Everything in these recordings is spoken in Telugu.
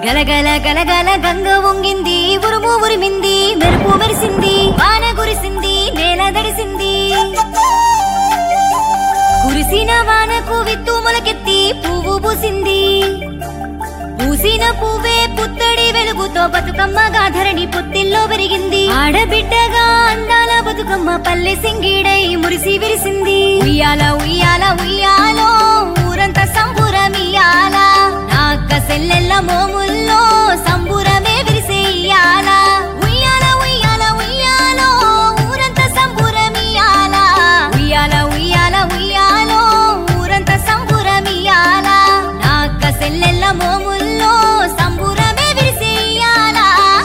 గలగల గలగల గంగ వంగింది ఉరుము ఉరిమింది మెరుపు మెరిసింది వాన కురిసింది నేల దడిసింది కురిసిన వానకు విత్తు మొలకెత్తి పువ్వు పూసింది పూసిన పువ్వే పుత్తడి వెలుగుతో బతుకమ్మగా ధరణి పుత్తిల్లో పెరిగింది ఆడబిడ్డగా అందాల బతుకమ్మ పల్లె సింగిడై మురిసి విరిసింది ఉయ్యాల ఉయ్యాల ఉయ్యాలో ఊరంతా సంబురమియాల నాక్క సెల్లెల్ల మోముల్లో సంబురమే విరిసే ఇయ్యాల ఉయ్యాల ఉయ్యాల ఉయ్యాలో ఊరంతా సంబురమియాల ఉయ్యాల ఉయ్యాల ఉయ్యాలో ఊరంతా సంబురమియాల నాక్క సెల్లెల్ల మోముల్లో సంబురమే విరిసే ఇయ్యాల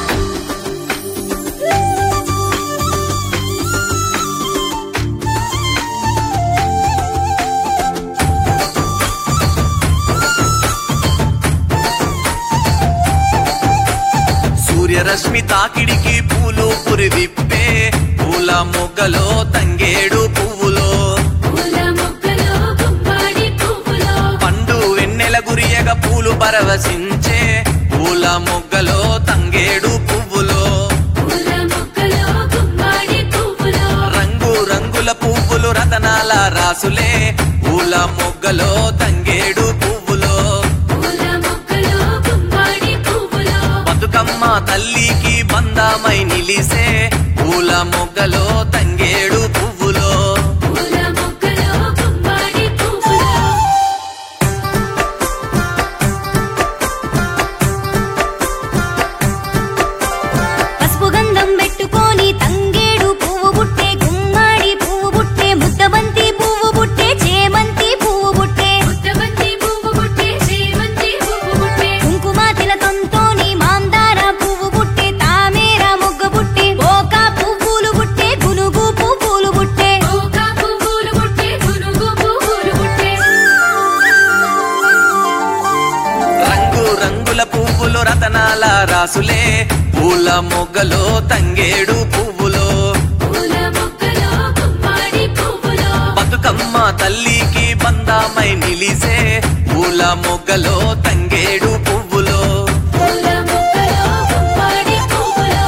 సూర్యరశ్మి తాకిడికి పూలు పురివిప్పే పూల మొగ్గలో తంగేడు పువ్వులో పూల మొక్కలో గుమ్మడి పువ్వులో పండు వెన్నెల గురియగ పూలు పరవశించే పూల మొగ్గలో తంగేడు పువ్వులో పూల మొక్కలో గుమ్మడి పువ్వులో రంగు రంగుల పువ్వులు రతనాల రాసులే పూల మొగ్గలో తంగేడు పువ్వులో పూల మొక్కలో గుమ్మడి పువ్వులో బతుకమ్మ తల్లికి బంధమై నిలిసే పూల మొగ్గలో తంగేడు పువ్వులో పూల మొక్కలో గుమ్మడి పువ్వులో పసుపు గంధం పెట్టుకొని తంగేడు పువ్వు బుట్టే గుమ్మడి పువ్వు బుట్టే ముద్దబంతి పువ్వు బుట్టే చేమంతి పువ్వు బుట్టే ముద్దబంతి పువ్వు బుట్టే చేమంతి పువ్వు బుట్టే కుంకుమ తిలకంతోని మాందార పువ్వు బుట్టే తామేర మొగ్గ బుట్టే ఓక పువ్వులు బుట్టే గునుగు పువ్వులు బుట్టే ఓక పువ్వులు బుట్టే గునుగు పువ్వులు బుట్టే రంగు రంగుల పువ్వులు రతనాల రాసులే పూల మొగ్గలో తంగేడు పువ్వులో పూల మొక్కలో గుమ్మడి పువ్వులో బతుకమ్మ తల్లికి బంధమై నిలిసే పూల మొగ్గలో తంగేడు పువ్వులో పూల మొక్కలో గుమ్మడి పువ్వులో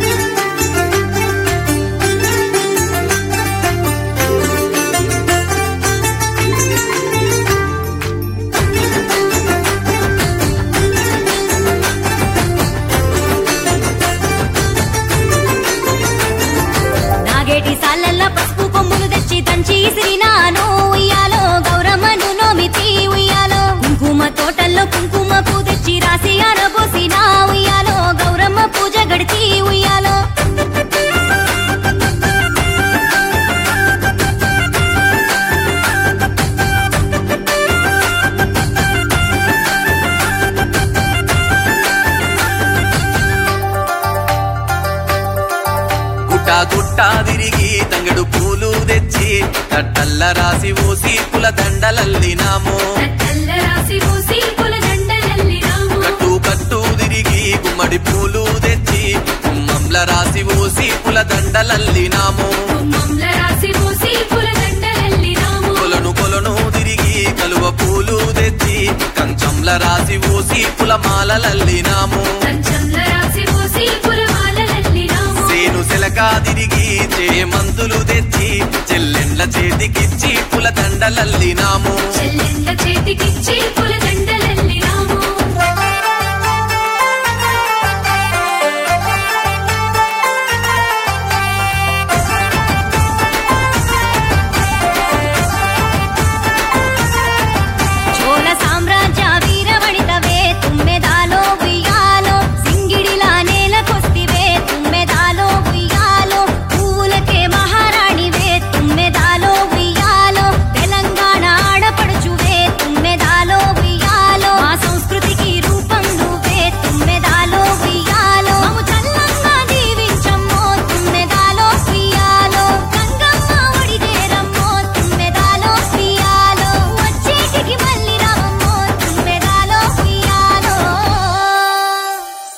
నాగేటి సాలల్ల పసుపు కొమ్ములు తెచ్చి దంచి ఇసిరినాను ఉయ్యాలో గౌరమ్మను నోమితి ఉయ్యాలో కుంకుమ తోటల్లో కుంకుమ పూ తెచ్చి రాసి ఆరబోసిన ఉయ్యాలో గౌరమ్మ పూజ గడిచి ఉయ్యాలో గుట్ట గుట్ట తిరిగి తంగడు పూలు తెచ్చి తట్టల్ల రాసి ఊసి పుల దండలల్లినాము తెల్ల రాసి పూసి పూల దండలల్లినాము కట్టు కట్టు తిరిగి గుమ్మడి పూలు తెచ్చి గుమ్మంల రాసి ఊసి పుల దండలల్లినాము గుమ్మంల రాసి పూసి పూల దండలల్లినాము కొలను కొలను తిరిగి కలువ పూలు తెచ్చి కంచంల రాసి ఊసి పుల మాలలల్లినాము కంచంల రాసి పూసి పూల మాలలల్లినాము సేను సెలక తిరిగి చేమంతులు తెచ్చి చెల్లెండ్ల చేతికిచ్చి పుల దండలల్లినాము చెల్లెండ చేతికిచ్చి పూల దండలల్లినాము